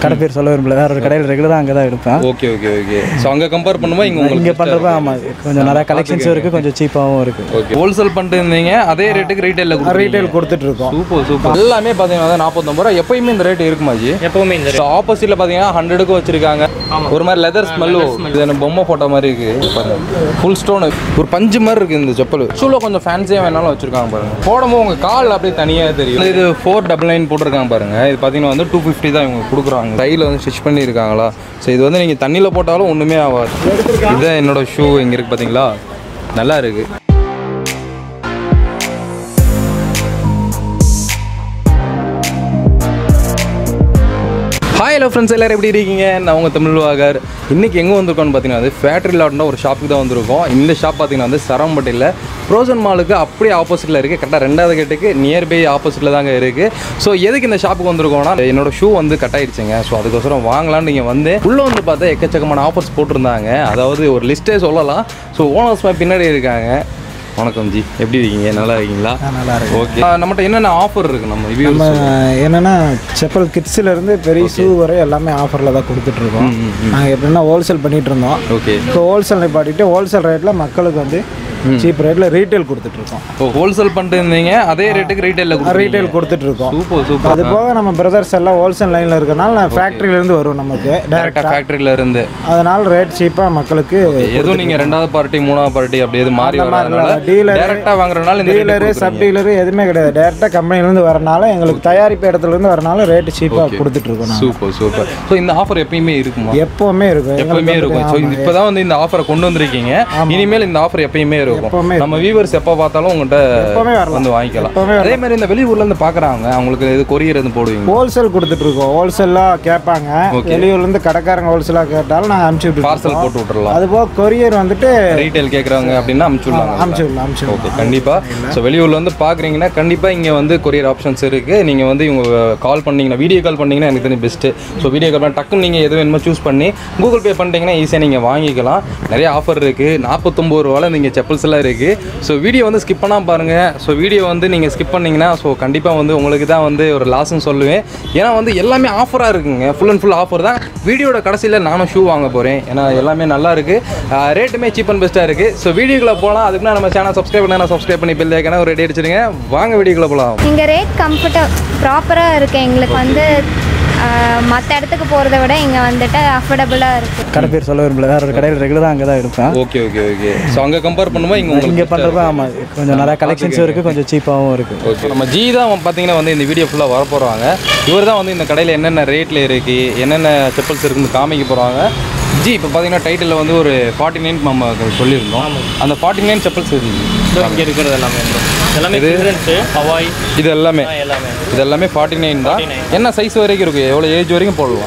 கடை பேர் சொல்ல விரும்பல வேற ஒரு கடையில் ரெகுலராக அங்கே தான் எடுப்பேன் ஓகே ஓகே ஓகே ஸோ அங்கே கம்பேர் பண்ணும்போது இங்கே உங்களுக்கு இங்கே பண்ணுறப்ப ஆமாம் கொஞ்சம் நிறைய கலெக்ஷன்ஸும் இருக்குது கொஞ்சம் சீப்பாகவும் இருக்குது ஓகே ஹோல்சேல் பண்ணிட்டு இருந்தீங்க அதே ரேட்டுக்கு ரீட்டைலில் கொடுத்து ரீட்டைல் கொடுத்துட்டு இருக்கோம் சூப்பர் சூப்பர் எல்லாமே பார்த்தீங்கன்னா நாற்பத்தொம்பது ரூபா எப்பயுமே இந்த ரேட் இருக்குமாஜி எப்பவுமே இந்த ஸோ ஆப்போசிட்டில் பார்த்தீங்கன்னா ஹண்ட்ரடுக்கு வச்சிருக்காங்க ஒரு மாதிரி லெதர் ஸ்மெல்லு இது எனக்கு பொம்மை போட்ட மாதிரி இருக்கு பாருங்க ஃபுல் ஸ்டோன் ஒரு பஞ்சு மாதிரி இருக்கு இந்த செப்பல் ஷூல கொஞ்சம் ஃபேன்சியாக வேணாலும் வச்சிருக்காங்க பாருங்க போடும்போது உங்க கால் அப்படியே தனியாக தெரியும் இது ஃபோர் டபுள் நைன் போட்டிருக்காங்க பாருங்க இது பார்த்தீங்கன்னா வந்து டூ ஃபிஃப்டி தான் இவங்க கொடுக்குறாங்க கையில் வந்து ஸ்டிச் பண்ணியிருக்காங்களா ஸோ இது வந்து நீங்கள் தண்ணியில் போட்டாலும் ஒன்றுமே ஆகாது இதுதான் என்னோட ஷூ இங்கே இருக்கு பார்த்தீங்களா நல்லா இருக்கு ஹாய் ஹலோ ஃப்ரெண்ட்ஸ் எல்லாரும் எப்படி இருக்கீங்க நான் உங்கள் தமிழ் வாகர் இன்றைக்கி எங்கே வந்திருக்கோம்னு பார்த்தீங்கன்னா வந்து ஃபேக்ட்ரி லாட்னா ஒரு ஷாப்புக்கு தான் வந்திருக்கோம் இந்த ஷாப் பார்த்தீங்கன்னா வந்து சரம்பட்டியில் ப்ரோசன் மாலுக்கு அப்படியே ஆப்போசிட்டில் இருக்குது கரெக்டாக ரெண்டாவது கேட்டுக்கு நியர்பை ஆப்போசிட்டில் தாங்க இருக்குது ஸோ எதுக்கு இந்த ஷாப்புக்கு வந்திருக்கோம்னா என்னோட ஷூ வந்து கட் ஆயிடுச்சுங்க ஸோ அதுக்கோசரம் வாங்கலாம்னு நீங்கள் வந்து உள்ளே வந்து பார்த்தா எக்கச்சக்கமான ஆஃபர்ஸ் போட்டிருந்தாங்க அதாவது ஒரு லிஸ்ட்டே சொல்லலாம் ஸோ ஓனர்ஸ் பின்னாடி இருக்காங்க வணக்கம் ஜி எப்படி இருக்கீங்க நல்லா இருக்கீங்களா நல்லா இருக்கு ஓகே நம்மகிட்ட என்னென்ன ஆஃபர் இருக்குது நம்ம ரிவ்யூ நம்ம என்னன்னா செப்பல் கிட்ஸ்ல இருந்து பெரிய ஷூ வரை எல்லாமே ஆஃபரில் தான் கொடுத்துட்டு இருக்கோம் நாங்கள் எப்படின்னா ஹோல்சேல் பண்ணிட்டு இருந்தோம் ஓகே இப்போ ஹோல்சேல் நிப்பாட்டிட்டு ஹோல்சேல் ரேட்டில் மக்களுக்கு வந்து சீப் ரேட்டில் ரீட்டைல் கொடுத்துட்டு இருக்கோம் இப்போ ஹோல்சேல் பண்ணிட்டு இருந்தீங்க அதே ரேட்டுக்கு ரீட்டைலில் ரீட்டைல் கொடுத்துட்டு இருக்கோம் சூப்பர் சூப்பர் அது போக நம்ம பிரதர்ஸ் எல்லாம் ஹோல்சேல் லைனில் இருக்கனால ஃபேக்ட்ரியில இருந்து வரும் நமக்கு டேரக்டாக ஃபேக்ட்ரியில இருந்து அதனால ரேட் சீப்பாக மக்களுக்கு எதுவும் நீங்க ரெண்டாவது பார்ட்டி மூணாவது பார்ட்டி அப்படி எது மாறி வரதுனால dealer- டேரக்டா வாங்குறதுனால இந்த டீலரு சப் டீலரு எதுவுமே கிடையாது டேரெக்டாக கம்பெனிலேருந்து வரனால எங்களுக்கு தயாரிப்பு இடத்துல இருந்து வரனால ரேட்டு சீப்பாக கொடுத்துட்டு இருக்கோம் நாங்க. சூப்பர் சூப்பர் ஸோ இந்த ஆஃபர் எப்பயுமே இருக்குமா எப்பவுமே இருக்கும் எப்பயுமே எங்களுக்கு இருக்கும் ஸோ இப்போதான் வந்து இந்த ஆஃபரை கொண்டு வந்திருக்கீங்க இனிமேல் இந்த ஆஃபர் எப்பயுமே இருக்கும் எப்பவுமே நம்ம வியூவர்ஸ் எப்போ பார்த்தாலும் உங்கள்கிட்ட எப்பவுமே வரலாம். வந்து வாங்கிக்கலாம் எப்பவுமே அதே மாதிரி இந்த வெளியூர்ல இருந்து பார்க்குறாங்க அவங்களுக்கு இது கொரியர் இருந்து போடுவீங்க ஹோல்சேல் கொடுத்துட்டு இருக்கோம் ஹோல்சேலாக கேட்பாங்க வெளியூர்லேருந்து கடைக்காரங்க ஹோல்சேலாக கேட்டாலும் நாங்கள் அனுப்பிச்சி விட்டுருக்கோம் பார்சல் போட்டு விட்டுறலாம் அது போக கொரியர் வந்துட்டு ரீட்டைல் கேட்குறாங்க அப்படின்னா அனுப்பிச்சு விடலாம் அனுப்பிச்சி விடலாம் அனுப்பிச்சி ஓகே கண்டிப்பாக ஸோ வெளியூர்ல வந்து பார்க்குறீங்கன்னா கண்டிப்பாக இங்கே வந்து கொரியர் ஆப்ஷன்ஸ் இருக்குது நீங்கள் வந்து இவங்க கால் பண்ணீங்கன்னா வீடியோ கால் பண்ணீங்கன்னா எனக்கு தெரிஞ்சு பெஸ்ட்டு ஸோ வீடியோ கால் பண்ணி டக்குன்னு நீங்கள் எது வேணுமோ சூஸ் பண்ணி கூகுள் பே பண்ணிட்டீங்கன்னா ஈஸியாக நீங்கள் வாங்கிக்கலாம் நிறைய ஆஃபர் இருக்குது நாற்பத்தொம்பது ரூபாவில் நீங்கள் செப்பல்ஸ் எல்லாம் இருக்குது ஸோ வீடியோ வந்து ஸ்கிப் பண்ணாமல் பாருங்கள் ஸோ வீடியோ வந்து நீங்கள் ஸ்கிப் பண்ணீங்கன்னா ஸோ கண்டிப்பாக வந்து உங்களுக்கு தான் வந்து ஒரு லாஸ்ன்னு சொல்லுவேன் ஏன்னா வந்து எல்லாமே ஆஃபராக இருக்குங்க ஃபுல் அண்ட் ஃபுல் ஆஃபர் தான் வீடியோட கடைசியில் நானும் ஷூ வாங்க போகிறேன் ஏன்னா எல்லாமே நல்லா இருக்குது ரேட்டுமே சீப் அண்ட் பெஸ்ட்டாக இருக்குது ஸோ வீடியோக்குள்ளே போகலாம் அதுக்கு முன்னாடி நம்ம சேனல் சப்ஸ்கிரைப் பண்ணா சப்ஸ்கிரைப் பண்ணி பில் ஏற்கனவே ஒரு ரெடி அடிச்சிடுங்க வாங்க வீடியோக்குள்ளே போகலாம் இங்கே ரேட் கம்ஃபர்ட ப்ராப்பராக இருக்குது எங்களுக்கு வந்து மற்ற இடத்துக்கு போகிறத விட இங்கே வந்துட்டு அஃபோர்டபுளாக இருக்குது கடை பேர் சொல்ல விரும்பல வேற ஒரு கடையில் ரெகுலராக அங்கே தான் எடுப்பேன் ஓகே ஓகே ஓகே ஸோ அங்கே கம்பேர் பண்ணும்போது இங்கே இங்கே உங்களுக்கு பண்ணுறப்ப ஆமாம் கொஞ்சம் நிறைய கலெக்ஷன்ஸும் இருக்குது கொஞ்சம் சீப்பாகவும் இருக்குது ஓகே நம்ம ஜி தான் பார்த்தீங்கன்னா வந்து இந்த வீடியோ ஃபுல்லாக வர போகிறாங்க இவர் தான் வந்து இந்த கடையில் என்னென்ன ரேட்டில் இருக்குது என்னென்ன செப்பல்ஸ் இருக்குன்னு காமிக்க போகிறாங்க ஜி இப்போ பார்த்தீங்கன்னா டைட்டிலில் வந்து ஒரு ஃபார்ட்டி நைன் நம்ம சொல்லியிருந்தோம் அந்த ஃபார்ட்டி நைன் செப்பல்ஸ் இருக்குது இங்கே இருக்கிறது எல்லாமே bro. எல்லாமே சில்ட்ரன்ஸு ஹவாய் இது எல்லாமே எல்லாமே இது எல்லாமே ஃபார்ட்டி நைன் தான் என்ன சைஸ் வரைக்கும் இருக்குது எவ்வளோ ஏஜ் வரைக்கும் போடலாம்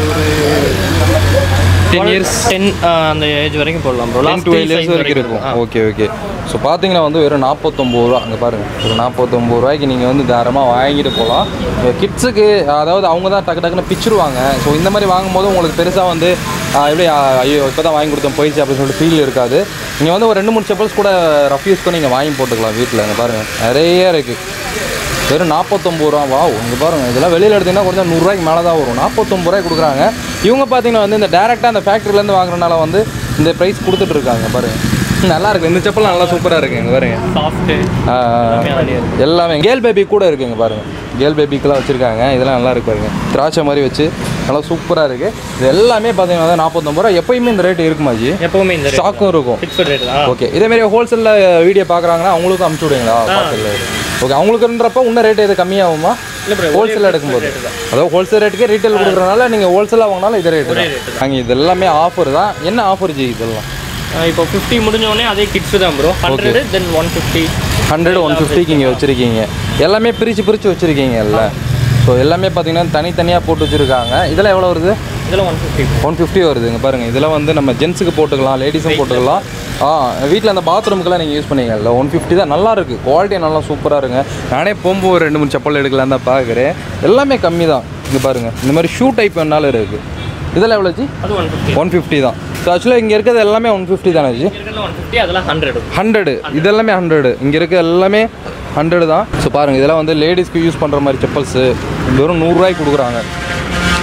டென் இயர்ஸ் டென் அந்த ஏஜ் வரைக்கும் போடலாம் ப்ரோ டென் டுவெல் இயர்ஸ் வரைக்கும் இருக்கும் ஓகே ஓகே ஸோ பார்த்தீங்கன்னா வந்து வெறும் நாற்பத்தொம்பது ரூபா அங்கே பாருங்கள் ஒரு நாற்பத்தொம்பது ரூபாய்க்கு நீங்கள் வந்து தாராளமாக வாங்கிட்டு போகலாம் கிட்ஸுக்கு அதாவது அவங்க தான் டக்கு டக்குன்னு பிச்சிருவாங்க ஸோ இந்த மாதிரி வாங்கும்போது உங்களுக்கு பெருசாக வந்து ஆஹ், எப்படி ஆஹ், ஐயோ இப்போ தான் வாங்கி கொடுத்தோம் போயிடுச்சு அப்படின்னு சொல்லிட்டு ஃபீல் இருக்காது நீங்கள் வந்து ஒரு ரெண்டு மூணு செப்பல்ஸ் கூட ரஃப் யூஸ் கூட நீங்கள் வாங்கி போட்டுக்கலாம் வீட்டில் அங்கே பாருங்கள் நிறைய இருக்குது வெறும் நாற்பத்தொம்பது ரூபா வா இங்கே பாருங்கள் இதெல்லாம் வெளியில் எடுத்தீங்கன்னா கொஞ்சம் நூறுரூவாய்க்கு மேலே தான் வரும் நாற்பத்தொம்பது ரூபாய்க்கு கொடுக்குறாங்க இவங்க பார்த்தீங்கன்னா வந்து இந்த டேரெக்டாக அந்த ஃபேக்ட்ரிலேருந்து வாங்குறதுனால வந்து இந்த ப்ரைஸ் கொடுத்துட்டு இருக்காங்க பாருங்கள் நல்லா இருக்கு இந்த செப்பல் நல்லா சூப்பராக இருக்கு இங்கே பாருங்க சாஃப்ட்டு ஆ, எல்லாமே கேர்ள் பேபி கூட இருக்குங்க பாருங்க கேர்ள் பேபிக்கெல்லாம் வச்சுருக்காங்க இதெல்லாம் நல்லா இருக்கு பாருங்க திராட்சை மாதிரி வச்சு நல்லா சூப்பராக இருக்குது இது எல்லாமே பார்த்தீங்கன்னா வந்து நாற்பத்தொம்பது ரூபா எப்பயுமே இந்த ரேட் இருக்குமாஜி எப்பவுமே இந்த ஸ்டாக்கும் இருக்கும் ஃபிக்ஸ்ட் ரேட் தான் ஓகே இதேமாரி ஹோல்சேலில் வீடியோ பார்க்குறாங்கன்னா அவங்களுக்கும் அமுச்சு விடுவீங்களா பார்த்துல ஓகே அவங்களுக்குன்றப்ப இன்னும் ரேட் எது கம்மியாகுமா இல்லை bro, ஹோல்சேலில் எடுக்கும்போது அதாவது ஹோல்சேல் ரேட்டுக்கே ரீட்டைல் கொடுக்குறதுனால நீங்கள் ஹோல்சேலாக வாங்கினாலும் இதே ரேட்டு தான் அங்கே இது எல்லாமே ஆஃபர் தான் என்ன ஆஃபர் ஜி இதெல்லாம் இப்போ ஃபிஃப்டி முடிஞ்ச உடனே அதே கிட்ஸ் தான் bro hundred then one fifty hundred one ஃபிஃப்டிக்கு இங்கே வச்சுருக்கீங்க எல்லாமே பிரித்து பிரித்து வச்சுருக்கீங்க எல்லாம் ஸோ எல்லாமே பார்த்தீங்கன்னா தனித்தனியாக போட்டு வச்சுருக்காங்க இதெல்லாம் எவ்வளோ வருது இதெல்லாம் ஒன் ஃபிஃப்டி ஒன் ஃபிஃப்டி வருதுங்க பாருங்கள் இதெல்லாம் வந்து நம்ம ஜென்ஸுக்கு போட்டுக்கலாம் லேடிஸும் போட்டுக்கலாம் ஆ வீட்டில் அந்த பாத்ரூமுக்கெல்லாம் நீங்கள் யூஸ் பண்ணீங்கல்ல ஒன் ஃபிஃப்டி தான் நல்லா இருக்குது குவாலிட்டி நல்லா சூப்பராக இருங்க நானே போகும்போது ஒரு ரெண்டு மூணு செப்பல் எடுக்கலாம் தான் பார்க்குறேன் எல்லாமே கம்மி தான் இங்கே பாருங்கள் இந்த மாதிரி ஷூ டைப் வேணாலும் இருக்குது இதெல்லாம் எவ்வளோ ஜி அது ஒன் ஃபிஃப்டி ஒன் ஃபிஃப்டி தான் ஸோ ஆக்சுவலாக இங்கே இருக்கிறது எல்லாமே ஒன் ஃபிஃப்டி தானே ஜி இருக்கிறதுல ஒன் ஃபிஃப்டி அதெல்லாம் ஹண்ட்ரட் ஹண்ட்ரடு இதெல்லாமே ஹண்ட்ரடு இங்கே இருக்க எல்லாமே ஹண்ட்ரடு தான் ஸோ பாருங்கள் இதெல்லாம் வந்து லேடிஸ்க்கு யூஸ் பண்ணுற மாதிரி செப்பல்ஸு வெறும் நூறுரூவாய்க்கு கொடுக்குறாங்க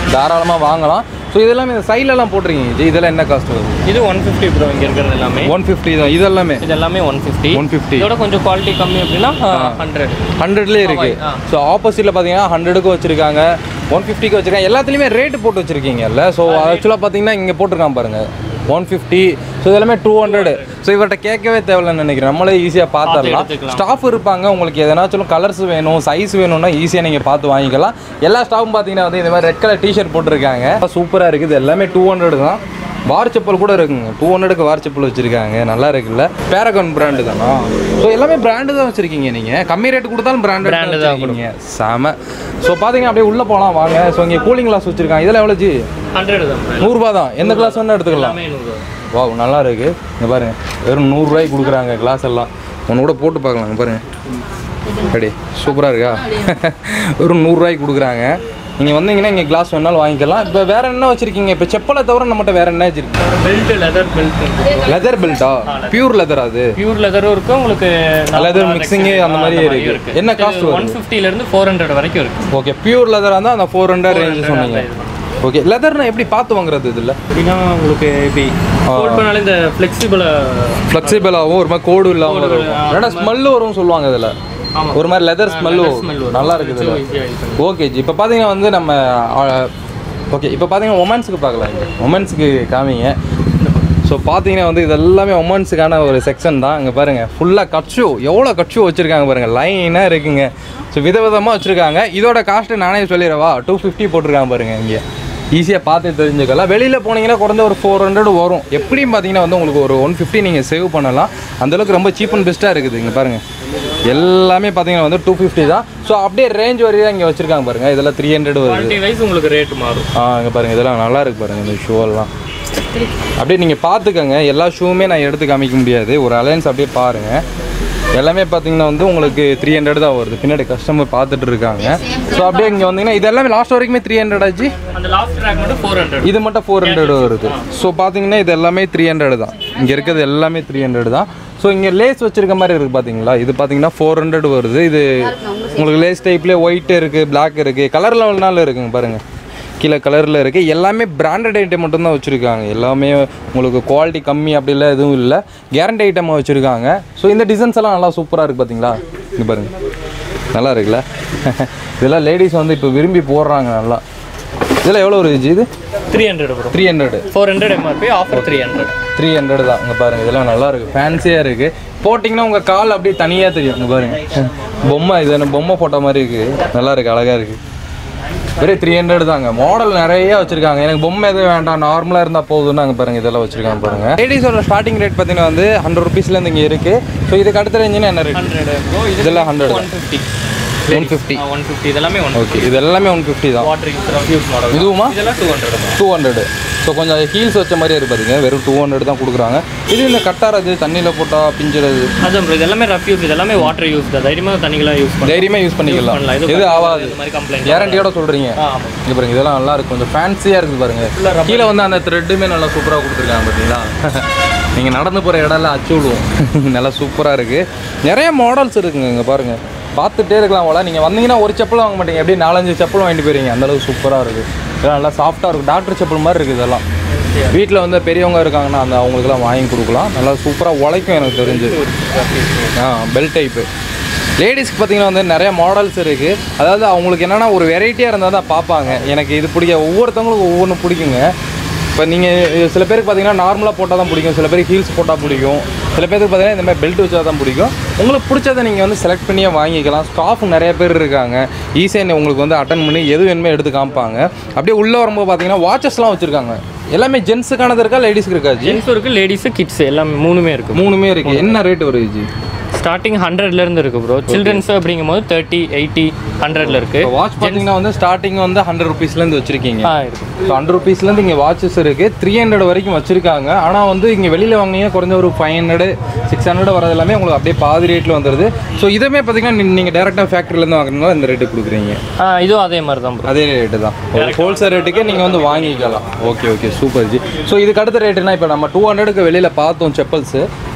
தாராளமாக வாங்கலாம் ஸோ இதெல்லாம் இந்த சைட்லலாம் போட்டிருக்கீங்க ஜி இதெல்லாம் என்ன காஸ்ட் வருது இது ஒன் ஃபிஃப்டி ப்ரோ இங்கே இருக்கிறது எல்லாமே ஒன் ஃபிஃப்டி தான் இதெல்லாமே இது எல்லாமே ஒன் ஃபிஃப்டி 150. இதோட கொஞ்சம் குவாலிட்டி கம்மி அப்படின்னா ஹண்ட்ரட் ஹண்ட்ரட்லேயே இருக்கு ஆ. ஸோ ஆப்போசிட்டில் பார்த்தீங்கன்னா ஹண்ட்ரடுக்கு வச்சிருக்காங்க ஒன் ஃபிஃப்டிக்கு வச்சிருக்காங்க எல்லாத்துலேயுமே ரேட் போட்டு வச்சிருக்கீங்கல்ல ஸோ ஆக்சுவலாக பார்த்தீங்கன்னா இங்கே போட்டிருக்கான் பாருங்க ஒன் ஃபிஃப்டி ஸோ இதெல்லாமே டூ ஹண்ட்ரட் ஸோ இவர்கிட்ட கேட்கவே தேவையில்லைன்னு நினைக்கிறேன் நம்மளே ஈஸியாக பார்த்துடலாம் எடுத்துக்கலாம். ஸ்டாஃப் இருப்பாங்க உங்களுக்கு எதனாச்சும் கலர்ஸ் வேணும் சைஸ் வேணும்னா ஈஸியாக நீங்கள் பார்த்து வாங்கிக்கலாம் எல்லா ஸ்டாஃபும் பார்த்தீங்கன்னா வந்து இந்த மாதிரி ரெட் கலர் டிஷர்ட் போட்டிருக்காங்க சூப்பராக இருக்குது இது எல்லாமே டூ ஹண்ட்ரட் தான் வார் செப்பல் கூட இருக்குங்க டூ ஹண்ட்ரடுக்கு வார் செப்பல் வச்சிருக்காங்க நல்லா இருக்குல்ல பேரகான் பிராண்டு தானா ஸோ எல்லாமே பிராண்டு தான் வச்சிருக்கீங்க நீங்கள் கம்மி ரேட் கொடுத்தாலும் பிராண்டு Brand தான் வச்சிருக்கீங்க செம ஸோ பார்த்தீங்க அப்படியே உள்ளே போகலாம் வாங்க ஸோ இங்கே கூலிங் கிளாஸ் வச்சிருக்காங்க இதெல்லாம் எவ்வளோ ஜி ஹண்ட்ரட் தான் bro. நூறுரூபா தான் எந்த கிளாஸ் வேணால் எடுத்துக்கலாம் எல்லாமே நூறு வா நல்லா இருக்கு இங்க பாருங்க வெறும் நூறுரூவாய்க்கு கொடுக்குறாங்க கிளாஸ் எல்லாம் ஒன்று கூட போட்டு பார்க்கலாம் இங்க பாருங்க அப்படி சூப்பராக இருக்கா வெறும் நூறுரூவாய்க்கு கொடுக்குறாங்க நீங்கள் வந்தீங்கன்னா இங்கே கிளாஸ் வேணாலும் வாங்கிக்கலாம் இப்போ வேற என்ன வச்சிருக்கீங்க இப்போ செப்பலை தவிர நம்மகிட்ட வேற என்ன வச்சிருக்கீங்க பெல்ட் லெதர் பெல்ட் லெதர் பெல்ட்டா பியூர் லெதர் அது பியூர் லெதரும் இருக்கு உங்களுக்கு Leather mixing அந்த மாதிரி இருக்கு. என்ன cost வருது? ஒன் ஃபிஃப்டில இருந்து ஃபோர் ஹண்ட்ரட் வரைக்கும் இருக்கு ஓகே பியூர் லெதராக இருந்தால் அந்த ஃபோர் ஹண்ட்ரட் ரேஞ்சு சொன்னீங்க ஓகே லெதர்னா எப்படி பார்த்து வாங்குறது இதில் அப்படின்னா உங்களுக்கு எப்படி ஹோல்ட் பண்ணாலும் இந்த ஃப்ளெக்சிபிள் ஃப்ளெக்சிபிளாகவும் ஒரு மாதிரி கோடு இல்லாமல் இருக்கும் ஏன்னா ஸ்மெல்லு வரும்னு சொல்லுவாங்க இதில் ஆமா. ஒரு மாதிரி லெதர் ஸ்மெல்லு smell வரும். நல்லா இருக்குது So, இதில் easy ஆ இது பண்ணி. ஓகே ஜி இப்போ பார்த்தீங்கன்னா வந்து நம்ம ஓகே இப்போ பார்த்தீங்கன்னா உமன்ஸுக்கு பார்க்கலாம் இங்கே உமன்ஸுக்கு காமிங்க ஸோ பார்த்தீங்கன்னா வந்து இது எல்லாமே உமன்ஸுக்கான ஒரு செக்ஷன் தான் இங்கே பாருங்கள் ஃபுல்லாக கட்ஷூ எவ்வளோ கட்ஷூ வச்சுருக்காங்க பாருங்கள் லைனாக இருக்குங்க ஸோ விதவிதமாக வச்சுருக்காங்க இதோட காஸ்ட்டு நானே சொல்லிடுவா டூ ஃபிஃப்டி போட்டிருக்காங்க பாருங்கள் இங்கே ஈஸியாக பார்த்து தெரிஞ்சுக்கலாம் வெளியில் போனீங்கன்னா குறைஞ்ச ஒரு ஃபோர் ஹண்ட்ரட் வரும் எப்படியும் பார்த்தீங்கன்னா வந்து உங்களுக்கு ஒரு ஒன் ஃபிஃப்டி நீங்கள் சேவ் பண்ணலாம் அந்தளவுக்கு ரொம்ப சீப் அண்ட் பெஸ்ட்டாக இருக்குது இங்கே பாருங்கள் எல்லாமே பார்த்தீங்கன்னா வந்து டூ ஃபிஃப்டி தான் ஸோ அப்படியே ரேஞ்ச் வரையும் இங்கே வச்சுருக்காங்க பாருங்கள் இதெல்லாம் த்ரீ ஹண்ட்ரட் வருது குவாலிட்டி வைஸ் உங்களுக்கு ரேட் மாறும் ஆ இங்கே பாருங்கள் இதெல்லாம் நல்லா இருக்கு பாருங்கள் இந்த ஷூ எல்லாம் அப்படியே நீங்கள் பார்த்துக்கங்க எல்லா ஷூவுமே நான் எடுத்து காமிக்க முடியாது ஒரு அலையன்ஸ் அப்படியே பாருங்கள் எல்லாமே பார்த்தீங்கன்னா வந்து உங்களுக்கு த்ரீ ஹண்ட்ரட் தான் வருது பின்னாடி கஸ்டமர் பார்த்துட்டு இருக்காங்க ஸோ அப்படியே இங்கே வந்தீங்கன்னா இது எல்லாமே லாஸ்ட் வரைக்குமே த்ரீ ஹண்ட்ரட் ஆச்சு அந்த லாஸ்ட் ட்ராக் மட்டும் ஃபோர் ஹண்ட்ரட் இது மட்டும் ஃபோர் ஹண்ட்ரட் வருது ஸோ பார்த்தீங்கன்னா இது எல்லாமே த்ரீ ஹண்ட்ரட் தான் இங்கே இருக்கிறது எல்லாமே த்ரீ ஹண்ட்ரட் தான் ஸோ இங்கே லேஸ் வச்சிருக்க மாதிரி இருக்குது பார்த்தீங்களா இது பார்த்தீங்கன்னா ஃபோர் ஹண்ட்ரட் வருது இது உங்களுக்கு லேஸ் டைப்லேயே ஒயிட் இருக்குது Black இருக்குது கலர் லெவல்னால இருக்குங்க பாருங்கள் கீழே கலரில் இருக்குது எல்லாமே பிராண்டட் ஐட்டம் மட்டும்தான் வச்சுருக்காங்க எல்லாமே உங்களுக்கு குவாலிட்டி கம்மி அப்படிலாம் எதுவும் இல்லை கேரண்டி ஐட்டமாக வச்சுருக்காங்க ஸோ இந்த டிசைன்ஸ் எல்லாம் நல்லா சூப்பராக இருக்குது பார்த்தீங்களா இங்கே பாருங்கள் நல்லா இருக்குல்ல இதெல்லாம் லேடிஸ் வந்து இப்போ விரும்பி போடுறாங்க நல்லா இதெல்லாம் எவ்வளோ ஒரு இது three hundred bro three hundred four hundred MRP offer three hundred three hundred தான் இங்கே பாருங்கள் இதெல்லாம் நல்லா இருக்குது ஃபேன்சியாக இருக்குது போட்டிங்கன்னா உங்கள் கால் அப்படியே தனியாக தெரியும் இங்கே பாருங்கள் பொம்மை இது என்ன பொம்மை போட்ட மாதிரி இருக்குது நல்லா இருக்குது அழகாக இருக்குது வெறும் த்ரீ ஹண்ட்ரட் தாங்க மாடல் நிறைய வச்சிருக்காங்க எனக்கு பொம்மை எதுவும் வேண்டாம் நார்மலாக இருந்தால் போதும்னு அங்கே பாருங்க இதெல்லாம் வச்சிருக்காங்க பாருங்க லேடிஸோட ஸ்டார்டிங் ரேட் பார்த்தீங்கன்னா வந்து ஹண்ட்ரட் ருபீஸ்லேருந்து இங்கே இருக்குது ஸோ இதுக்கு அடுத்த ரேஞ்சுனா என்ன ரேட் ஹண்ட்ரட் ப்ரோ இது இதெல்லாம் hundred one fifty one fifty one fifty இதெல்லாமே ஒன் ஓகே இது எல்லாமே ஒன் ஃபிஃப்டி தான் வாட்டர் யூஸ் மாடல் இதுவுமா இதெல்லாம் two hundred two hundred so கொஞ்சம் ஹீல்ஸ் வச்ச மாதிரியே இருக்கு பாருங்க வெறும் டூ ஹண்ட்ரட் தான் கொடுக்குறாங்க இது இந்த கட்டாரது தண்ணியில் போட்டால் பிஞ்சுறது அதான் ப்ரோ இது எல்லாமே ரஃப் யூஸ் இது எல்லாமே வாட்டர் யூஸ் தான் தைரியமாக தண்ணிக்கெல்லாம் யூஸ் பண்ணலாம் தைரியமாக யூஸ் பண்ணிக்கலாம் பண்ணலாம். இது எது ஆகாது இந்த மாதிரி complaint கேரண்டியோட சொல்கிறீங்க ஆ, ஆமாம் இங்கே பாருங்க இதெல்லாம் நல்லா இருக்கு கொஞ்சம் ஃபேன்சியாக இருக்குது பாருங்க கீழே வந்து அந்த த்ரெட்டுமே நல்லா சூப்பராக கொடுத்துருக்காங்க பார்த்தீங்களா நீங்கள் நடந்து போகிற இடம்லாம் அச்சு விடுவோம் நல்லா சூப்பராக இருக்குது நிறைய மாடல்ஸ் இருக்குங்க இங்கே பாருங்க பார்த்துட்டே இருக்கலாம் போல நீங்கள் வந்தீங்கன்னா ஒரு செப்பல் வாங்க மாட்டீங்க அப்படியே நாலஞ்சு செப்பல் வாங்கிட்டு போயிருங்க அந்த அளவுக்கு சூப்பராக இருக்குது இதெல்லாம் நல்லா சாஃப்டாக இருக்கும் டாக்டர் செப்பல் மாதிரி இருக்குது இதெல்லாம் வீட்டில் வந்து பெரியவங்க இருக்காங்கன்னா அந்த அவங்களுக்குலாம் வாங்கி கொடுக்கலாம் நல்லா சூப்பராக உழைக்கும் எனக்கு தெரிஞ்சு ஆ பெல் டைப்பு லேடிஸ்க்கு பார்த்தீங்கன்னா வந்து நிறைய மாடல்ஸ் இருக்குது அதாவது அவங்களுக்கு என்னென்னா ஒரு வெரைட்டியாக இருந்தால் தான் பார்ப்பாங்க எனக்கு இது பிடிக்க ஒவ்வொருத்தவங்களுக்கும் ஒவ்வொன்று பிடிக்குங்க இப்போ நீங்கள் சில பேருக்கு பார்த்தீங்கன்னா நார்மலாக போட்டால் தான் பிடிக்கும் சில பேருக்கு ஹீல்ஸ் போட்டால் பிடிக்கும் சில பேருக்கு பார்த்தீங்கன்னா இந்த மாதிரி பெல்ட் வச்சா தான் பிடிக்கும் உங்களுக்கு பிடிச்சதை நீங்கள் வந்து செலக்ட் பண்ணியே வாங்கிக்கலாம் ஸ்டாஃப் நிறைய பேர் இருக்காங்க ஈஸியாக உங்களுக்கு வந்து அட்டன் பண்ணி எது வேணுமே எடுத்து காமிப்பாங்க அப்படியே உள்ளே வரும்போது பார்த்தீங்கன்னா வாட்சஸ்லாம் வச்சுருக்காங்க எல்லாமே ஜென்ஸுக்கானது இருக்கா லேடிஸ்க்கு இருக்கா ஜி ஜென்ஸும் இருக்குது லேடிஸு கிட்ஸ் எல்லாமே மூணுமே இருக்குது மூணுமே இருக்குது என்ன ரேட் வருது ஜி ஸ்டார்டிங் ஹண்ட்ரட்லேருந்து இருக்குது ப்ரோ சில்ட்ரன்ஸ் அப்படிங்கும் போது தேர்ட்டி எயிட்டி ஹண்ட்ரட்ல இருக்குது வாட்ச் பார்த்தீங்கன்னா வந்து ஸ்டார்டிங் வந்து ஹண்ட்ரட் ருபீஸ்லேருந்து வச்சுருக்கீங்க ஆ இருக்குது ஸோ ஹண்ட்ரட் ருபீஸ்லேருந்து இங்கே வாட்சஸ் இருக்குது த்ரீ ஹண்ட்ரட் வரைக்கும் வச்சுருக்காங்க ஆனால் வந்து இங்கே வெளியில் வாங்கினீங்கன்னா குறைஞ்ச ஒரு ஃபைவ் ஹண்ட்ரட் சிக்ஸ் ஹண்ட்ரட் வரது எல்லாமே உங்களுக்கு அப்படியே பாதி ரேட்டில் வந்துடுது ஸோ இதுவுமே பார்த்தீங்கன்னா நீங்கள் டேரெக்டாக ஃபேக்ட்ரிலேருந்து வாங்குறதுனால இந்த ரேட்டு கொடுக்குறீங்க ஆ இதுவும் அதே மாதிரி தான் ப்ரோ அதே ரேட்டு தான் ஒரு ஹோல்சேல் ரேட்டுக்கே நீங்கள் வந்து வாங்கிக்கலாம் okay okay super ji so இதுக்கு அடுத்த ரேட்டுனா இப்போ நம்ம டூ ஹண்ட்ரடுக்கு வெளியில் பார்த்தோம் செப்பல்ஸு ஸோ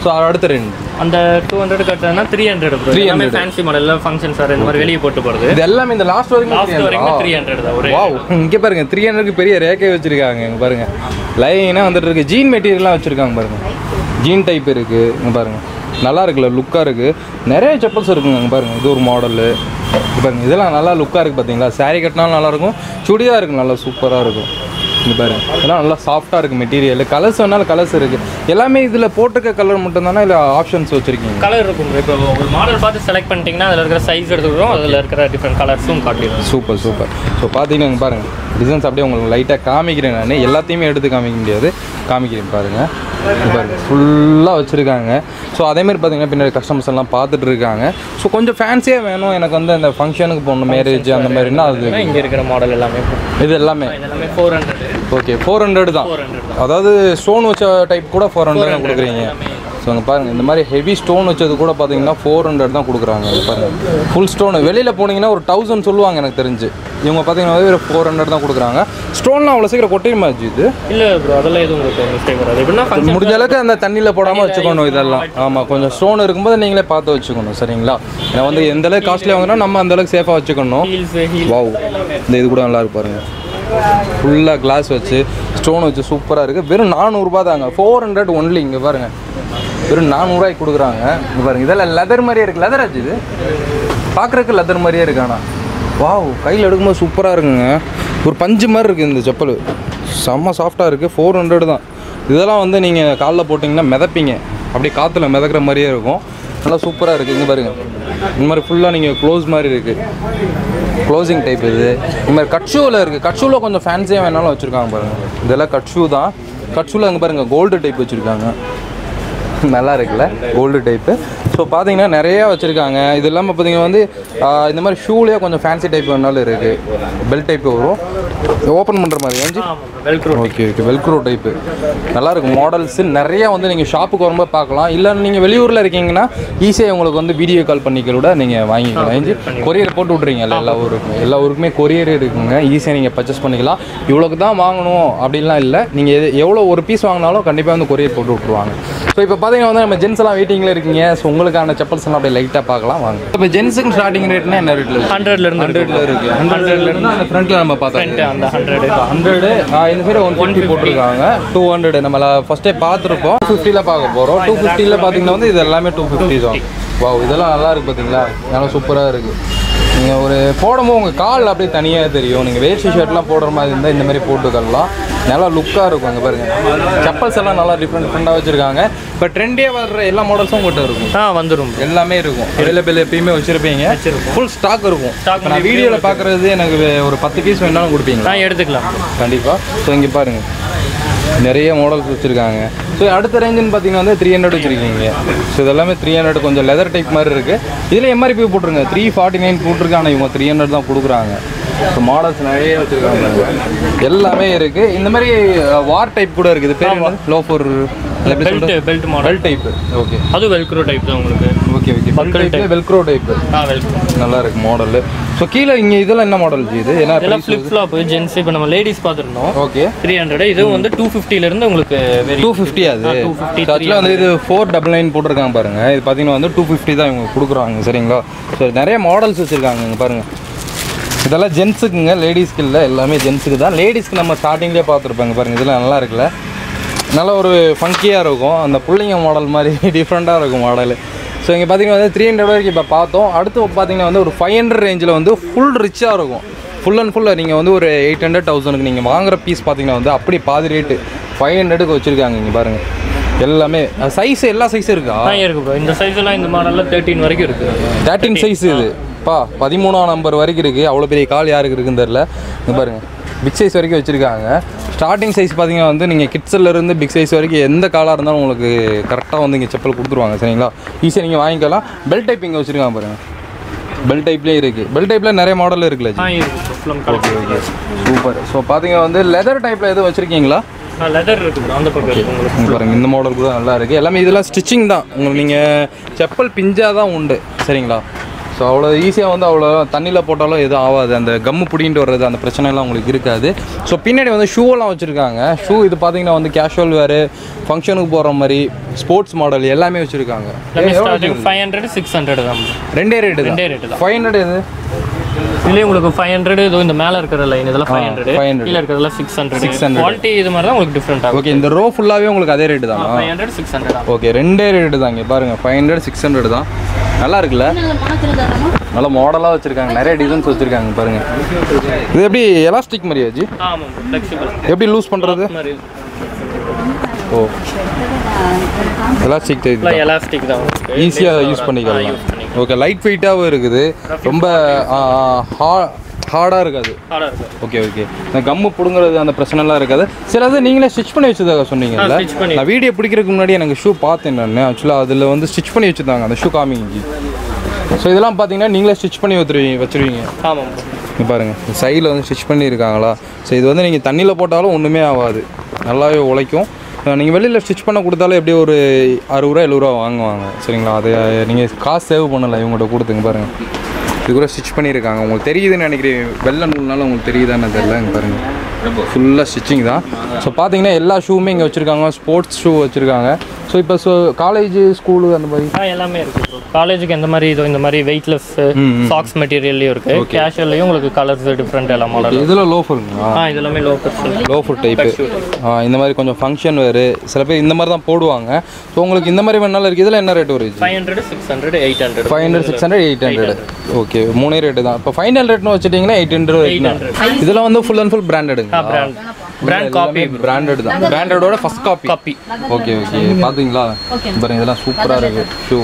ஸோ அடுத்த ரெண்டு அந்த டூ ஹண்ட்ரட் கட்டுறதுனா த்ரீ ஹண்ட்ரட் ப்ரோ எல்லாமே ஃபேன்சி மாடலில் ஃபங்க்ஷன் சார் இந்த மாதிரி வெளியே போட்டு போகிறது இது எல்லாமே இந்த லாஸ்ட் வரைக்கும் லாஸ்ட் வரைக்கும் த்ரீ ஹண்ட்ரட் தான் ஒரு வாவ் இங்கே பாருங்க த்ரீ ஹண்ட்ரட்க்கு பெரிய ரேக்கே வச்சிருக்காங்க இங்கே பாருங்க லைனாக வந்துட்டு இருக்கு ஜீன் மெட்டீரியல்லாம் வச்சிருக்காங்க பாருங்க ஜீன் டைப் இருக்கு இங்கே பாருங்க நல்லா இருக்குல்ல லுக்காக இருக்கு நிறைய செப்பல்ஸ் இருக்குங்க இங்கே பாருங்க இது ஒரு மாடலு இது பாருங்க இதெல்லாம் நல்லா லுக்காக இருக்கு பார்த்தீங்களா saree கட்டினாலும் நல்லா இருக்கும் சுடிதாக இருக்கு நல்லா சூப்பராக இருக்கும் இங்கே பாருங்க இதெல்லாம் நல்லா சாஃப்டாக இருக்குது மெட்டீரியல் கலர்ஸ் வேணாலும் கலர்ஸ் இருக்குது எல்லாமே இதில் போட்டிருக்க கலர் மட்டும் தானே இல்லை ஆப்ஷன்ஸ் வச்சுருக்கீங்க கலர் இருக்கும் bro. இப்போ ஒரு மாடல் பார்த்து செலக்ட் பண்ணிட்டீங்கன்னா அதில் இருக்கிற சைஸ் எடுத்துக்கிறோம் அதில் இருக்கிற டிஃப்ரெண்ட் கலர்ஸும் காட்டிடுவோம் சூப்பர் சூப்பர் ஸோ பார்த்தீங்கன்னா இங்க பாருங்க டிசைன்ஸ் அப்படியே உங்களுக்கு லைட்டாக காமிக்கிறேன் நான் எல்லாத்தையுமே எடுத்து காமிக்க முடியாது காமிக்கிறேன் பாருங்க இங்க பாருங்க ஃபுல்லாக வச்சுருக்காங்க ஸோ அதேமாதிரி பார்த்தீங்கன்னா பின்னாடி கஸ்டமர்ஸ் எல்லாம் பார்த்துட்டு இருக்காங்க ஸோ கொஞ்சம் ஃபேன்சியாக வேணும் எனக்கு வந்து அந்த ஃபங்க்ஷனுக்கு போகணும் மேரேஜ் அந்த மாதிரினா அது இங்கே இருக்கிற மாடல் எல்லாமே இது எல்லாமே இது எல்லாமே four hundred okay four hundred தான் ஃபோர் ஹண்ட்ரட் அதாவது ஸ்டோன் வச்ச டைப் கூட ஃபோர் ஹண்ட்ரட் கொடுக்குறீங்க ஸோ அங்கே பாருங்கள் இந்த மாதிரி ஹெவி ஸ்டோன் வச்சது கூட பார்த்தீங்கன்னா ஃபோர் ஹண்ட்ரட் தான் கொடுக்குறாங்க இங்க பாருங்க ஃபுல் ஸ்டோன் வெளியில் போனீங்கன்னா ஒரு தௌசண்ட் சொல்லுவாங்க எனக்கு தெரிஞ்சு இவங்க பார்த்தீங்கன்னா ஒரு ஃபோர் ஹண்ட்ரட் தான் கொடுக்குறாங்க ஸ்டோன்லாம் அவ்வளோ சீக்கிரம் கொட்டையுமா இது இல்லை ப்ரோ அதெல்லாம் எதுவும் உங்களுக்கு மிஸ்டேக் வராது எப்படின்னா ஃபங்க்ஷன் முடிஞ்ச அளவுக்கு அந்த தண்ணியில் போடாமல் வச்சுக்கணும் இதெல்லாம் ஆமாம் கொஞ்சம் ஸ்டோன் இருக்கும்போது நீங்களே பார்த்து வச்சுக்கணும் சரிங்களா ஏன்னா வந்து எந்த அளவுக்கு காஸ்ட்லி வாங்குறோம் நம்ம அந்த அளவுக்கு சேஃபாக வச்சுக்கணும் ஹீல்ஸ் ஹீல் வாவ் இந்த இது கூட நல்லா இருக்கு பாருங்க ஃபுல்லாக கிளாஸ் வச்சு ஸ்டோன் வச்சு சூப்பராக இருக்குது வெறும் நானூறுரூபா தாங்க ஃபோர் ஹண்ட்ரட் ஒன்லி இங்கே பாருங்க வெறும் நானூறுரூவாய்க்கு கொடுக்குறாங்க இங்கே பாருங்க இதெல்லாம் லெதர் மாதிரியே இருக்குது லெதர் ஆச்சு இது பார்க்குறதுக்கு லெதர் மாதிரியே இருக்கு ஆனால் வாவ் கையில் எடுக்கும்போது சூப்பராக இருக்குங்க ஒரு பஞ்சு மாதிரி இருக்குது இந்த செப்பல் செம்ம சாஃப்டாக இருக்குது ஃபோர் ஹண்ட்ரட் தான் இதெல்லாம் வந்து நீங்கள் காலில் போட்டிங்கன்னா மிதப்பீங்க அப்படியே காற்றுல மிதக்கிற மாதிரியே இருக்கும் நல்லா சூப்பராக இருக்குது இங்கே பாருங்க இந்த மாதிரி ஃபுல்லாக நீங்கள் க்ளோஸ் மாதிரி இருக்குது க்ளோசிங் டைப் இது இந்த மாதிரி கட் ஷூவில் இருக்குது கட் ஷூவில் கொஞ்சம் ஃபேன்சியாக வேணாலும் வச்சுருக்காங்க பாருங்கள் இதெல்லாம் கட் ஷூ தான் கட் ஷூவில் அங்கே பாருங்கள் கோல்டு டைப் வச்சுருக்காங்க நல்லா இருக்குல்ல கோல்டு டைப்பு ஸோ பார்த்தீங்கன்னா நிறையா வச்சுருக்காங்க இது இல்லாமல் பார்த்தீங்கன்னா வந்து ஆஹ், இந்த மாதிரி ஷூலேயே கொஞ்சம் ஃபேன்சி டைப் வேணாலும் இருக்குது பெல்ட் டைப் வரும் ஓப்பன் பண்ணுற மாதிரி ஏஞ்சி velcro okay okay velcro type நல்லா இருக்கும் மாடல்ஸ் நிறைய வந்து நீங்கள் ஷாப்புக்கு வரும்போது பார்க்கலாம் இல்லை நீங்கள் வெளியூரில் இருக்கீங்கன்னா ஈஸியாக உங்களுக்கு வந்து வீடியோ கால் பண்ணிக்க கூட நீங்கள் வாங்கிக்கலாம் ஏஞ்சி கொரியர் போட்டு விட்றீங்கல்ல எல்லா ஊருக்குமே எல்லா ஊருக்குமே கொரியர் இருக்குங்க ஈஸியாக நீங்கள் பர்ச்சேஸ் பண்ணிக்கலாம் இவ்வளோக்கு தான் வாங்கணும் அப்படின்லாம் இல்லை நீங்கள் எது எவ்வளோ ஒரு பீஸ் வாங்கினாலும் கண்டிப்பாக வந்து கொரியர் போட்டு விட்ருவாங்க ஸோ இப்போ பார்த்தீங்கன்னா வந்து நம்ம ஜென்ஸ் எல்லாம் வெயிட்டிங்கில் இருக்கீங்க ஸோ உங்களுக்கான செப்பல்ஸ் எல்லாம் அப்படியே லைட்டாக பார்க்கலாம் வாங்க இப்போ ஜென்ஸுக்கு ஸ்டார்டிங் ரேட்னா என்ன ரேட்டில் ஹண்ட்ரட்ல இருந்து ஹண்ட்ரட்ல இருக்கு ஹண்ட்ரட்ல இருந்து அந்த ஃப்ரண்ட்ல நம்ம பார்த்தோம் அந்த ஹண்ட்ரட் ஹண்ட்ரடு இந்த சைடு ஒன் ஃபிஃப்டி போட்டிருக்காங்க டூ ஹண்ட்ரட் நம்ம ஃபஸ்ட்டே பார்த்துருப்போம் ஃபிஃப்டியில் பார்க்க போகிறோம் டூ ஃபிஃப்டியில் பார்த்தீங்கன்னா வந்து இது எல்லாமே டூ ஃபிஃப்டி தான் வாவ் இதெல்லாம் நல்லா இருக்கு பார்த்தீங்களா நல்லா சூப்பராக இருக்குது நீங்கள் ஒரு போடும்போது உங்கள் கால் அப்படியே தனியாக தெரியும் நீங்கள் வேஷ்டி ஷர்ட்லாம் போடுற மாதிரி இருந்தால் இந்த மாதிரி போட்டுக்கலாம் நல்லா லுக்காக இருக்கும் அங்கே பாருங்கள் செப்பல்ஸ் எல்லாம் நல்லா டிஃப்ரெண்ட் டிஃப்ரெண்ட்டாக வச்சுருக்காங்க இப்போ ட்ரெண்டே வர்ற எல்லா மாடல்ஸும் உங்கள்கிட்ட இருக்கும் ஆ வந்துடும் எல்லாமே இருக்கும் அவைலபிள் எப்பயுமே வச்சிருப்பீங்க ஃபுல் ஸ்டாக் இருக்கும் Stock இப்ப நான் வீடியோவில் பார்க்குறது எனக்கு வே- ஒரு பத்து பீஸ் வேணாலும் கொடுப்பீங்களா நான் எடுத்துக்கலாம் கண்டிப்பாக ஸோ இங்கே பாருங்க நிறைய மாடல்ஸ் வச்சுருக்காங்க ஸோ அடுத்த ரேஞ்சுன்னு பார்த்தீங்கன்னா வந்து த்ரீ ஹண்ட்ரட் வச்சுருக்கீங்க ஸோ இதெல்லாமே த்ரீ ஹண்ட்ரட் கொஞ்சம் லெதர் டைப் மாதிரி இருக்குது இதில் எம்ஆர்பி போட்டிருங்க த்ரீ ஃபார்ட்டி நைன் போட்டிருக்காங்க இவங்க த்ரீ ஹண்ட்ரட் தான் கொடுக்குறாங்க ஸோ மாடல்ஸ் நிறைய வச்சுருக்காங்க எல்லாமே இருக்குது இந்த மாதிரி வார் டைப் கூட இருக்குது pair loafer belt belt model belt type okay அது வெல்க்ரோ டைப் தான் உங்களுக்கு okay okay belt type velcro type ஆ வெல்க்ரோ நல்லா இருக்கு மாடல் ஸோ கீழே இங்கே இதெல்லாம் என்ன மாடல் இது என்ன இதெல்லாம் ஃப்ளிப் ஃப்ளாப் ஜென்ஸ் இப்போ நம்ம லேடிஸ் பார்த்துருந்தோம் ஓகே த்ரீ ஹண்ட்ரட் இதுவும் வந்து டூ இருந்து உங்களுக்கு வெரி டூ ஃபிஃப்டி அது டூ ஃபிஃப்டி ஆக்சுவலாக வந்து இது ஃபோர் டபுள் நைன் போட்டிருக்காங்க பாருங்க இது பார்த்தீங்கன்னா வந்து டூ ஃபிஃப்டி தான் இவங்க கொடுக்குறாங்க சரிங்களா ஸோ நிறைய மாடல்ஸ் வச்சுருக்காங்க இங்கே பாருங்க இதெல்லாம் ஜென்ஸுக்குங்க லேடிஸ்க்கு இல்லை எல்லாமே ஜென்ஸுக்கு தான் லேடிஸ்க்கு நம்ம ஸ்டார்டிங்லேயே பார்த்துருப்பாங்க பாருங்க இதெல்லாம் நல்லா இருக்குல்ல நல்ல ஒரு ஃபங்கியாக இருக்கும் அந்த பிள்ளைங்க மாடல் மாதிரி டிஃப்ரெண்ட்டாக இருக்கும் மாடல் ஸோ இங்கே பார்த்தீங்கன்னா வந்து த்ரீ ஹண்ட்ரட் வரைக்கும் இப்போ பார்த்தோம் அடுத்து பார்த்தீங்கன்னா வந்து ஒரு ஃபைவ் ஹண்ட்ரட் ரேஞ்சில் வந்து ஃபுல் ரிச்சாக இருக்கும் ஃபுல் அண்ட் ஃபுல்லாக நீங்கள் வந்து ஒரு எயிட் ஹண்ட்ரட் தௌசண்ட்க்கு நீங்கள் வாங்குற பீஸ் பார்த்தீங்கன்னா வந்து அப்படி பாதி ரேட்டு ஃபைவ் ஹண்ட்ரடுக்கு வச்சுருக்காங்க இங்கே பாருங்கள் எல்லாமே சைஸ் எல்லா சைஸும் இருக்கா ஆ இருக்கு ப்ரோ இந்த சைஸ் எல்லாம் இந்த மாடலில் தேர்ட்டின் வரைக்கும் இருக்கு தேர்ட்டின் சைஸ் இது பா பதிமூணாம் நம்பர் வரைக்கும் இருக்குது அவ்வளோ பெரிய கால் யாருக்கு இருக்குன்னு தெரில இங்கே பாருங்க பிக் சைஸ் வரைக்கும் வச்சுருக்காங்க ஸ்டார்டிங் சைஸ் பார்த்தீங்கன்னா வந்து நீங்கள் கிட்ஸில் இருந்து பிக் சைஸ் வரைக்கும் எந்த காலாக இருந்தாலும் உங்களுக்கு கரெக்டாக வந்து இங்கே செப்பல் கொடுத்துருவாங்க சரிங்களா ஈஸியாக நீங்கள் வாங்கிக்கலாம் பெல் டைப் இங்கே வச்சுருக்காங்க பாருங்க பெல் டைப்லேயே இருக்குது பெல் டைப்பில் நிறைய மாடல் இருக்குல்ல ஆ இருக்கு bro plum colour super so பார்த்தீங்க வந்து லெதர் டைப்பில் எதுவும் வச்சுருக்கீங்களா ஆ லெதர் இருக்கு ப்ரோ அந்த பக்கம் இருக்கு உங்களுக்கு இங்க பாருங்க இந்த மாடல் கூட நல்லா இருக்குது எல்லாமே இதெல்லாம் ஸ்டிச்சிங் தான் உங்களுக்கு நீங்கள் செப்பல் பிஞ்சாக தான் உண்டு சரிங்களா ஸோ அவ்வளோ ஈஸியாக வந்து அவ்வளோ தண்ணியில் போட்டாலும் எதுவும் ஆகாது அந்த கம்மு பிடிங்கிட்டு வர்றது அந்த பிரச்சனைலாம் உங்களுக்கு இருக்காது ஸோ பின்னாடி வந்து ஷூவெல்லாம் வச்சுருக்காங்க ஷூ இது பார்த்தீங்கன்னா வந்து கேஷுவல் வேறு ஃபங்க்ஷனுக்கு போகிற மாதிரி ஸ்போர்ட்ஸ் மாடல் எல்லாமே வச்சுருக்காங்க எல்லாமே starting five hundred six hundred தான் ரெண்டே ரேட்டு ரெண்டே ரேட்டு தான் ஃபைவ் ஹண்ட்ரட் எது இதுலேயே உங்களுக்கு ஃபைவ் ஹண்ட்ரட் இது இந்த மேலே இருக்கிற லைன் இதெல்லாம் ஃபைவ் ஹண்ட்ரட் 500. கீழே இருக்கிறதுல சிக்ஸ் ஹண்ட்ரட் 600. குவாலிட்டி இது மாதிரி தான் உங்களுக்கு டிஃப்ரெண்ட் ஆகும் ஓகே இந்த ரோ ஃபுல்லாகவே உங்களுக்கு அதே ரேட்டு தானா ஃபைவ் ஹண்ட்ரட் சிக்ஸ் ஹண்ட்ரட் ஆகும் ஓகே ரெண்டே ரேட்டு தான் இங்கே பாருங்கள் ஃபைவ் ஹண்ட்ரட் சிக்ஸ் ஹண்ட்ரட் தான் நல்லா இருக்குல்ல நல்லா மாடலாக வச்சுருக்காங்க நிறைய டிசைன்ஸ் வச்சுருக்காங்க பாருங்கள் இது எப்படி எலாஸ்டிக் மாதிரியா ஜி ஆமாம் ஃப்ளெக்சிபிள் எப்படி லூஸ் பண்ணுறது மாதிரி ஓ எலாஸ்டிக் டைப் ஃபுல்லாக எலாஸ்டிக் தான் உங்களுக்கு ஈஸியாக யூஸ் பண்ணிக்கலாம் யூஸ் பண்ணிக்கலாம் ஓகே லைட் வெயிட்டாகவும் இருக்குது ரொம்ப ஹார்டாக இருக்காது ஹார்டாக இருக்கும் ஓகே ஓகே இந்த கம்மு பிடுங்குறது அந்த பிரச்சனைலாம் இருக்காது சிலது நீங்களே ஸ்டிச் பண்ணி வச்சதாக சொன்னீங்கல்ல ஆ, stitch பண்ணி. நான் வீடியோ பிடிக்கிறதுக்கு முன்னாடி எனக்கு ஷூ பார்த்தேன் நான் ஆக்சுவலாக அதில் வந்து ஸ்டிச் பண்ணி வச்சுருந்தாங்க அந்த ஷூ காமிங்க ஸோ இதெல்லாம் பார்த்தீங்கன்னா நீங்களே ஸ்டிச் பண்ணி வச்சுருவீங்க வச்சுருவீங்க ஆமாம் இங்க பாருங்கள் சைடில் வந்து ஸ்டிச் பண்ணியிருக்காங்களா ஸோ இது வந்து நீங்கள் தண்ணியில் போட்டாலும் ஒன்றுமே ஆகாது நல்லாவே உழைக்கும் நீங்கள் வெளியில் ஸ்டிச் பண்ண கொடுத்தாலும் எப்படியும் ஒரு அறுபது ரூபா எழுபது ரூபா வாங்குவாங்க சரிங்களா அதை நீங்கள் காசு சேவ் பண்ணலை இவங்கள்ட்ட கொடுத்துங்க பாருங்கள் இது கூட ஸ்டிச் பண்ணியிருக்காங்க உங்களுக்கு தெரியுதுன்னு நினைக்கிறேன் வெள்ளை நூல்னால உங்களுக்கு தெரியுதான்னு தெரியல இங்கே பாருங்கள் ஃபுல்லாக ஸ்டிச்சிங் தான் ஸோ பார்த்தீங்கன்னா எல்லா ஷூவுமே இங்கே வச்சுருக்காங்க ஸ்போர்ட்ஸ் ஷூ வச்சுருக்காங்க ஸோ இப்போ ஸோ காலேஜ் ஸ்கூலு அந்த மாதிரி ஆ எல்லாமே இருக்கு ப்ரோ காலேஜுக்கு எந்த மாதிரி இதோ இந்த மாதிரி வெயிட்லெஸ் சாக்ஸ் மெட்டீரியல்லையும் இருக்கு கேஷுவல்லையும் உங்களுக்கு கலர்ஸ் டிஃப்ரெண்ட் எல்லாம் மாடல் இதில் லோஃபருங்களா ஆ இது எல்லாமே லோக்கல்ஸ் லோஃபர் டைப்பு இந்த மாதிரி கொஞ்சம் ஃபங்க்ஷன் வேறு சில பேர் இந்த மாதிரி தான் போடுவாங்க ஸோ உங்களுக்கு இந்த மாதிரி வேணாலும் இருக்குது இதில் என்ன ரேட் வருது five hundred six hundred eight hundred five hundred six hundred eight hundred okay மூணே ரேட்டு தான் இப்போ ஃபைனல் ரேட்னு வச்சுட்டிங்கன்னா எயிட் ஹண்ட்ரட் இதெல்லாம் வந்து ஃபுல் அண்ட் ஃபுல் பிராண்டடுங்க பிராண்ட் பிராண்ட் காப்பி பிராண்டட் தான் பிராண்டடோட first copy copy okay okay பார்த்தீங்களா பாருங்க இதெல்லாம் சூப்பராக இருக்குது ஷூ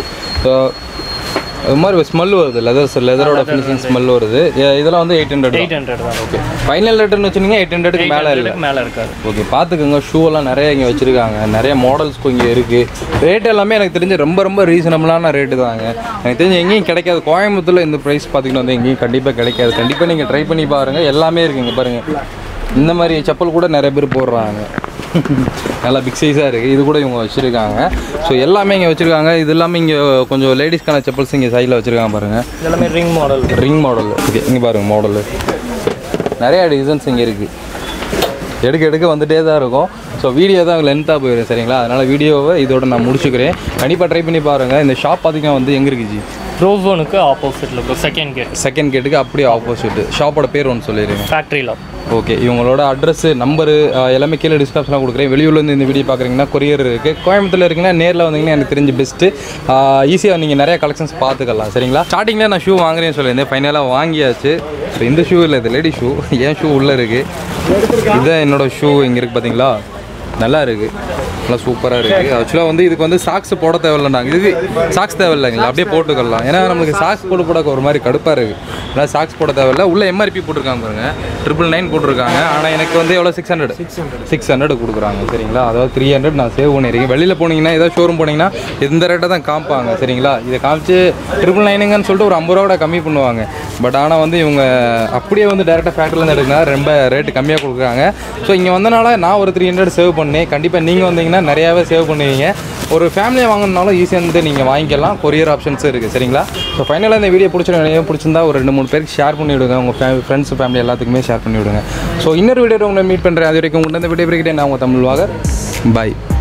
அது மாதிரி ஸ்மெல் வருது லெதர் லெதரோட ஃபினிஷிங் ஸ்மெல் வருது எ- இதெல்லாம் வந்து எயிட் ஹண்ட்ரட் எயிட் ஹண்ட்ரட் தான் ஓகே ஃபைனல் ரேட்டுன்னு வச்சுருந்தீங்க எயிட் ஹண்ட்ரடுக்கு மேலே இல்லை மேலே இருக்காது ஓகே பார்த்துக்கோங்க ஷூ எல்லாம் நிறைய இங்கே வச்சுருக்காங்க நிறைய மாடல்ஸ்க்கும் இங்கே இருக்குது ரேட் எல்லாமே எனக்கு தெரிஞ்சு ரொம்ப ரொம்ப ரீசனபிளான ரேட்டு தாங்க எனக்கு தெரிஞ்சு எங்கேயும் கிடைக்காது கோயம்புத்தூரில் இந்த ப்ரைஸ் பார்த்தீங்கன்னா வந்து எங்கேயும் கண்டிப்பாக கிடைக்காது கண்டிப்பாக நீங்கள் ட்ரை பண்ணி பாருங்கள் எல்லாமே இருக்குங்க பாருங்கள் இந்த மாதிரி செப்பல் கூட நிறைய பேர் போடுறாங்க நல்லா பிக் சைஸாக இருக்குது இது கூட இவங்க வச்சுருக்காங்க ஸோ எல்லாமே இங்கே வச்சுருக்காங்க இது எல்லாமே இங்கே கொஞ்சம் லேடிஸ்க்கான செப்பல்ஸ் இங்கே சைடில் வச்சுருக்காங்க பாருங்கள் இது எல்லாமே ring model ring model okay இங்கே பாருங்கள் மாடலு நிறைய டிசைன்ஸ் இங்கே இருக்குது எடுக்க எடுக்க வந்துட்டே தான் இருக்கும் ஸோ வீடியோ தான் லென்த்தாக போயிடும் சரிங்களா அதனால் வீடியோவை இதோட நான் முடிச்சுக்கிறேன் கண்டிப்பாக ட்ரை பண்ணி பாருங்கள் இந்த ஷாப் பார்த்தீங்கன்னா வந்து எங்கே இருக்குது ஜி ரோசோனுக்கு ஆப்போசிட்டில் ப்ரோ செகண்ட் கேட் செகண்ட் கேட்டுக்கு அப்படியே ஆப்போசிட் ஷாப்போட பேர் ஒன்று சொல்லிடுங்க ஃபேக்ட்ரியில் ஓகே இவங்களோட அட்ரஸ் நம்பரு எல்லாமே கீழே டிஸ்கிரிப்ஷனில் கொடுக்குறேன் வெளியூர்லேருந்து இந்த வீடியோ பார்க்குறீங்கன்னா கொரியர் இருக்குது கோயம்புத்தூர்ல இருக்குன்னா நேரில் வந்தீங்கன்னா எனக்கு தெரிஞ்சு பெஸ்ட்டு ஈஸியாக நீங்கள் நிறைய கலெக்ஷன்ஸ் பார்த்துக்கலாம் சரிங்களா ஸ்டார்டிங்கில் நான் ஷூ வாங்குறேன்னு சொல்லியிருந்தேன் ஃபைனலாக வாங்கியாச்சு ஸோ இந்த ஷூ இல்லை இது லேடி ஷூ என் ஷூ உள்ளே இருக்குது இதுதான் என்னோட ஷூ இங்கே இருக்குது பார்த்தீங்களா நல்லா இருக்குது நல்லா சூப்பராக இருக்குது ஆக்சுவலாக வந்து இதுக்கு வந்து சாக்ஸ் போட தேவையில்லைனாங்க இது சாக்ஸ் தேவையில்லைங்களா அப்படியே போட்டுக்கலாம் ஏன்னா நம்மளுக்கு சாக்ஸ் போட்டு போட ஒரு மாதிரி கடுப்பாக இருக்குது அதாவது சாக்ஸ் போட தேவையில்ல உள்ள எம்ஆர்பி போட்டிருக்காங்க பாருங்க ட்ரிபிள் நைன் போட்டிருக்காங்க ஆனால் எனக்கு வந்து எவ்வளோ சிக்ஸ் ஹண்ட்ரட் சிக்ஸ் ஹண்ட்ரட் கொடுக்குறாங்க சரிங்களா அதாவது த்ரீ ஹண்ட்ரட் நான் சேவ் பண்ணியிருக்கேன் வெளியில் போனீங்கன்னா ஏதாவது ஷோரூம் போனீங்கன்னா இந்த ரேட்டை தான் காமிப்பாங்க சரிங்களா இதை காமிச்சு ட்ரிபிள் நைனுங்கன்னு சொல்லிட்டு ஒரு ஐம்பது ரூபா கூட கம்மி பண்ணுவாங்க பட் ஆனால் வந்து இவங்க அப்படியே வந்து டேரெக்டாக ஃபேக்ட்ரிலேருந்து எடுக்கினா ரொம்ப ரேட்டு கம்மியாக கொடுக்குறாங்க ஸோ இங்கே வந்தனால நான் ஒரு த்ரீ ஹண்ட்ரட் சேவ் பண்ணேன் கண்டிப்பாக நீங்கள் வந்தீங்கன்னா நிறையாவே சேவ் பண்ணுவீங்க ஒரு ஃபேமிலியை வாங்கினாலும் ஈஸியாக வந்து நீங்கள் வாங்கிக்கலாம் கொரியர் ஆப்ஷன்ஸும் இருக்குது சரிங்களா ஸோ ஃபைனலாக இந்த வீடியோ பிடிச்சிருக்க பிடிச்சிருந்தா ஒரு ரெண்டு மூணு பேருக்கு ஷேர் பண்ணி விடுங்க உங்கள் ஃபே ஃப்ரெண்ட்ஸ் ஃபேமிலி எல்லாத்துக்குமே ஷேர் பண்ணி விடுங்க ஸோ இன்னொரு வீடியோ உங்களை மீட் பண்ணுறேன் அது வரைக்கும் உங்களை இந்த வீடியோ பிரிக்கிட்டே நான் உங்கள் தமிழ் வாக பாய்